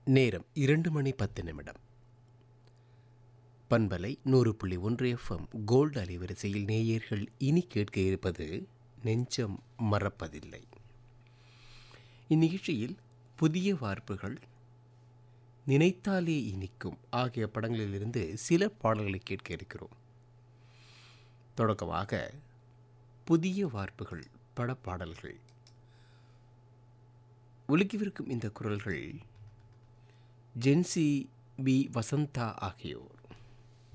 நேரம் இரண்டு மணி பத்து நிமிடம் பண்பலை நூறு புள்ளி ஒன்று எஃப்எம் கோல்டு அலைவரிசையில் நேயர்கள் இனி கேட்க இருப்பது நெஞ்சம் மறப்பதில்லை இந்நிகழ்ச்சியில் புதிய வார்ப்புகள் நினைத்தாலே இனிக்கும் ஆகிய படங்களிலிருந்து சில பாடல்களை கேட்க இருக்கிறோம் தொடக்கமாக புதிய வார்ப்புகள் படப்பாடல்கள் ஒலிக்கவிருக்கும் இந்த குரல்கள் ஜென்சி பி வசந்தா ஆகியோர்